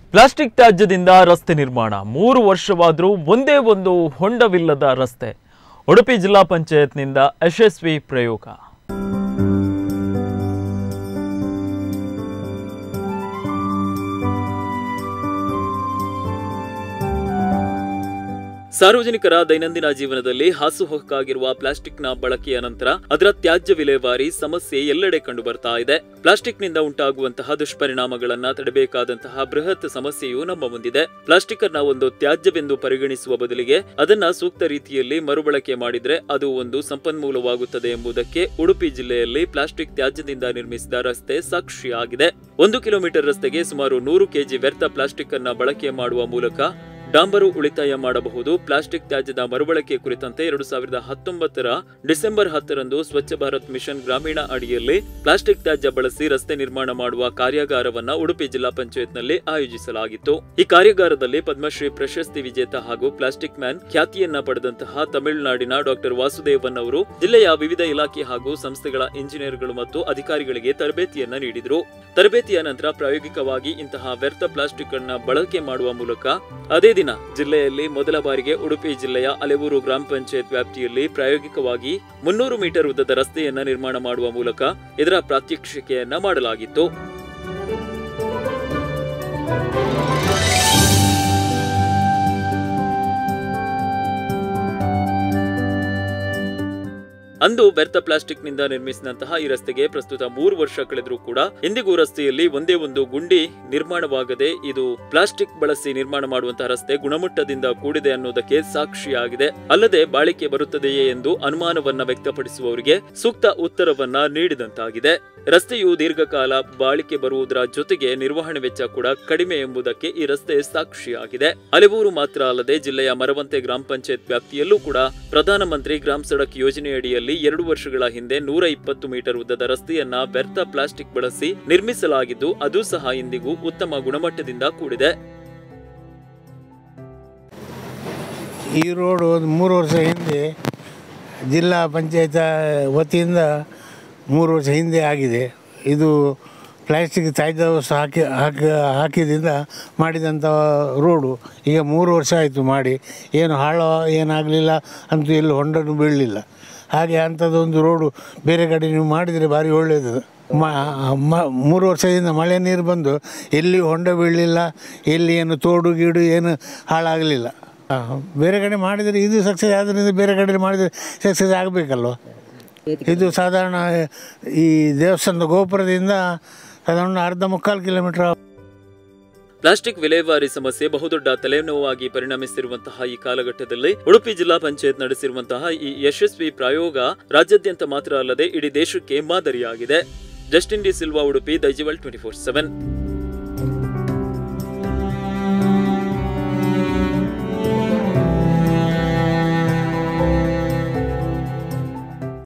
plastic ತ್ಯಾಜ್ಯದಿಂದ ರಸ್ತೆ ನಿರ್ಮಾಣ ಮೂರು ವರ್ಷವಾದರೂ ಒಂದೇ ಒಂದು ಹೊಂಡವಿಲ್ಲದ ರಸ್ತೆ ಉಡುಪಿ ಜಿಲ್ಲಾ ಪಂಚಾಯತ್ನಿಂದ ಯಶಸ್ವಿ ಪ್ರಯೋಗ ಸಾರ್ವಜನಿಕರ ದೈನಂದಿನ ಜೀವನದಲ್ಲಿ ಹಾಸುಹೊಕ್ಕಾಗಿರುವ ಪ್ಲಾಸ್ಟಿಕ್ನ ಬಳಕೆಯ ನಂತರ ಅದರ ತ್ಯಾಜ್ಯ ವಿಲೇವಾರಿ ಸಮಸ್ಯೆ ಎಲ್ಲೆಡೆ ಕಂಡು ಬರ್ತಾ ಇದೆ ಪ್ಲಾಸ್ಟಿಕ್ನಿಂದ ಉಂಟಾಗುವಂತಹ ದುಷ್ಪರಿಣಾಮಗಳನ್ನ ತಡೆಬೇಕಾದಂತಹ ಬೃಹತ್ ಸಮಸ್ಯೆಯು ನಮ್ಮ ಮುಂದಿದೆ ಪ್ಲಾಸ್ಟಿಕ್ ಅನ್ನ ಒಂದು ತ್ಯಾಜ್ಯವೆಂದು ಪರಿಗಣಿಸುವ ಬದಲಿಗೆ ಅದನ್ನ ಸೂಕ್ತ ರೀತಿಯಲ್ಲಿ ಮರುಬಳಕೆ ಮಾಡಿದ್ರೆ ಅದು ಒಂದು ಸಂಪನ್ಮೂಲವಾಗುತ್ತದೆ ಎಂಬುದಕ್ಕೆ ಉಡುಪಿ ಜಿಲ್ಲೆಯಲ್ಲಿ ಪ್ಲಾಸ್ಟಿಕ್ ತ್ಯಾಜ್ಯದಿಂದ ನಿರ್ಮಿಸಿದ ರಸ್ತೆ ಸಾಕ್ಷಿಯಾಗಿದೆ ಒಂದು ಕಿಲೋಮೀಟರ್ ರಸ್ತೆಗೆ ಸುಮಾರು ನೂರು ಕೆಜಿ ವ್ಯರ್ಥ ಪ್ಲಾಸ್ಟಿಕ್ ಅನ್ನ ಬಳಕೆ ಮಾಡುವ ಮೂಲಕ ಡಾಂಬರು ಉಳಿತಾಯ ಮಾಡಬಹುದು ಪ್ಲಾಸ್ಟಿಕ್ ತ್ಯಾಜ್ಯದ ಮರುಬಳಕೆ ಕುರಿತಂತೆ ಎರಡು ಸಾವಿರದ ಹತ್ತೊಂಬತ್ತರ ಡಿಸೆಂಬರ್ ಹತ್ತರಂದು ಸ್ವಚ್ಛ ಭಾರತ್ ಮಿಷನ್ ಗ್ರಾಮೀಣ ಅಡಿಯಲ್ಲಿ ಪ್ಲಾಸ್ಟಿಕ್ ತ್ಯಾಜ್ಯ ಬಳಸಿ ರಸ್ತೆ ನಿರ್ಮಾಣ ಮಾಡುವ ಕಾರ್ಯಾಗಾರವನ್ನ ಉಡುಪಿ ಜಿಲ್ಲಾ ಪಂಚಾಯತ್ನಲ್ಲಿ ಆಯೋಜಿಸಲಾಗಿತ್ತು ಈ ಕಾರ್ಯಾಗಾರದಲ್ಲಿ ಪದ್ಮಶ್ರೀ ಪ್ರಶಸ್ತಿ ವಿಜೇತ ಹಾಗೂ ಪ್ಲಾಸ್ಟಿಕ್ ಮ್ಯಾನ್ ಖ್ಯಾತಿಯನ್ನ ಪಡೆದಂತಹ ತಮಿಳುನಾಡಿನ ಡಾಕ್ಟರ್ ವಾಸುದೇವನ್ ಅವರು ಜಿಲ್ಲೆಯ ವಿವಿಧ ಇಲಾಖೆ ಹಾಗೂ ಸಂಸ್ಥೆಗಳ ಇಂಜಿನಿಯರ್ಗಳು ಮತ್ತು ಅಧಿಕಾರಿಗಳಿಗೆ ತರಬೇತಿಯನ್ನ ನೀಡಿದರು ತರಬೇತಿಯ ನಂತರ ಪ್ರಾಯೋಗಿಕವಾಗಿ ಇಂತಹ ವ್ಯರ್ಥ ಪ್ಲಾಸ್ಟಿಕ್ ಅನ್ನ ಬಳಕೆ ಮಾಡುವ ಮೂಲಕ ಅದೇ ದಿನ ಜಿಲ್ಲೆಯಲ್ಲಿ ಮೊದಲ ಬಾರಿಗೆ ಉಡುಪಿ ಜಿಲ್ಲೆಯ ಅಲೆವೂರು ಗ್ರಾಮ ಪಂಚಾಯತ್ ವ್ಯಾಪ್ತಿಯಲ್ಲಿ ಪ್ರಾಯೋಗಿಕವಾಗಿ ಮುನ್ನೂರು ಮೀಟರ್ ಉದ್ದದ ರಸ್ತೆಯನ್ನ ನಿರ್ಮಾಣ ಮಾಡುವ ಮೂಲಕ ಇದರ ಪ್ರಾತ್ಯಕ್ಷಿಕೆಯನ್ನ ಮಾಡಲಾಗಿತ್ತು ಅಂದು ವ್ಯರ್ಥ ಪ್ಲಾಸ್ಟಿಕ್ನಿಂದ ನಿರ್ಮಿಸಿದಂತಹ ಈ ರಸ್ತೆಗೆ ಪ್ರಸ್ತುತ ಮೂರು ವರ್ಷ ಕಳೆದರೂ ಕೂಡ ಎಂದಿಗೂ ರಸ್ತೆಯಲ್ಲಿ ಒಂದೇ ಒಂದು ಗುಂಡಿ ನಿರ್ಮಾಣವಾಗದೆ ಇದು ಪ್ಲಾಸ್ಟಿಕ್ ಬಳಸಿ ನಿರ್ಮಾಣ ಮಾಡುವಂತಹ ರಸ್ತೆ ಗುಣಮಟ್ಟದಿಂದ ಕೂಡಿದೆ ಅನ್ನೋದಕ್ಕೆ ಸಾಕ್ಷಿಯಾಗಿದೆ ಅಲ್ಲದೆ ಬಾಳಿಕೆ ಬರುತ್ತದೆಯೇ ಎಂದು ಅನುಮಾನವನ್ನ ವ್ಯಕ್ತಪಡಿಸುವವರಿಗೆ ಸೂಕ್ತ ಉತ್ತರವನ್ನ ನೀಡಿದಂತಾಗಿದೆ ರಸ್ತೆಯು ದೀರ್ಘಕಾಲ ಬಾಳಿಕೆ ಬರುವುದರ ಜೊತೆಗೆ ನಿರ್ವಹಣೆ ವೆಚ್ಚ ಕೂಡ ಕಡಿಮೆ ಎಂಬುದಕ್ಕೆ ಈ ರಸ್ತೆ ಸಾಕ್ಷಿಯಾಗಿದೆ ಅಲೆವೂರು ಮಾತ್ರ ಅಲ್ಲದೆ ಜಿಲ್ಲೆಯ ಮರವಂತೆ ಗ್ರಾಮ ಪಂಚಾಯತ್ ವ್ಯಾಪ್ತಿಯಲ್ಲೂ ಕೂಡ ಪ್ರಧಾನಮಂತ್ರಿ ಗ್ರಾಮ್ ಸಡಕ್ ಯೋಜನೆಯಡಿಯಲ್ಲಿ ಎರಡು ವರ್ಷಗಳ ಹಿಂದೆ ನೂರ ಇಪ್ಪತ್ತು ಮೀಟರ್ ಉದ್ದದ ರಸ್ತೆಯನ್ನ ವ್ಯರ್ಥ ಪ್ಲಾಸ್ಟಿಕ್ ಬಳಸಿ ನಿರ್ಮಿಸಲಾಗಿದ್ದು ಅದು ಸಹ ಇಂದಿಗೂ ಉತ್ತಮ ಗುಣಮಟ್ಟದಿಂದ ಕೂಡಿದೆ ಈ ರೋಡು ಒಂದು ಮೂರು ವರ್ಷ ಹಿಂದೆ ಜಿಲ್ಲಾ ಪಂಚಾಯತ ವತಿಯಿಂದ ಮೂರು ವರ್ಷ ಹಿಂದೆ ಆಗಿದೆ ಇದು ಪ್ಲಾಸ್ಟಿಕ್ ತ್ಯಾಜ್ಯ ವಸ್ತು ಹಾಕಿ ಹಾಕಿ ಹಾಕಿದಿಂದ ಮಾಡಿದಂಥ ರೋಡು ಈಗ ಮೂರು ವರ್ಷ ಆಯಿತು ಮಾಡಿ ಏನು ಹಾಳು ಏನಾಗಲಿಲ್ಲ ಅಂತೂ ಎಲ್ಲೂ ಹೊಂಡನು ಬೀಳಲಿಲ್ಲ ಹಾಗೆ ಅಂಥದ್ದೊಂದು ರೋಡು ಬೇರೆ ಕಡೆ ನೀವು ಮಾಡಿದರೆ ಭಾರಿ ಒಳ್ಳೆಯದು ಮ ಮ- ಮೂರು ವರ್ಷದಿಂದ ಮಳೆ ನೀರು ಬಂದು ಎಲ್ಲಿ ಹೊಂಡ ಬೀಳಲಿಲ್ಲ ಎಲ್ಲಿ ಏನು ತೋಡು ಗೀಡು ಏನು ಹಾಳಾಗಲಿಲ್ಲ ಆ, ಬೇರೆ ಕಡೆ ಮಾಡಿದರೆ ಇದು ಸಕ್ಸಸ್ ಆದ್ದರಿಂದ ಬೇರೆ ಕಡೆ ಮಾಡಿದರೆ ಸಕ್ಸಸ್ ಆಗಬೇಕಲ್ವ ಇದು ಸಾಧಾರಣ ಈ ದೇವಸ್ಥಾನದ ಗೋಪುರದಿಂದ ಸಾಧಾರಣ ಅರ್ಧ ಮುಕ್ಕಾಲು ಕಿಲೋಮೀಟ್ರ್ ಪ್ಲಾಸ್ಟಿಕ್ ವಿಲೇವಾರಿ ಸಮಸ್ಯೆ ಬಹುದೊಡ್ಡ ತಲೆನೋವಾಗಿ ಪರಿಣಮಿಸಿರುವಂತಹ ಈ ಕಾಲಘಟ್ಟದಲ್ಲಿ ಉಡುಪಿ ಜಿಲ್ಲಾ ಪಂಚಾಯತ್ ನಡೆಸಿರುವಂತಹ ಈ ಯಶಸ್ವಿ ಪ್ರಯೋಗ ರಾಜ್ಯಾದ್ಯಂತ ಮಾತ್ರ ಅಲ್ಲದೆ ಇಡೀ ದೇಶಕ್ಕೆ ಮಾದರಿಯಾಗಿದೆ Justin D Silva Udupi Daijiworld twenty four seven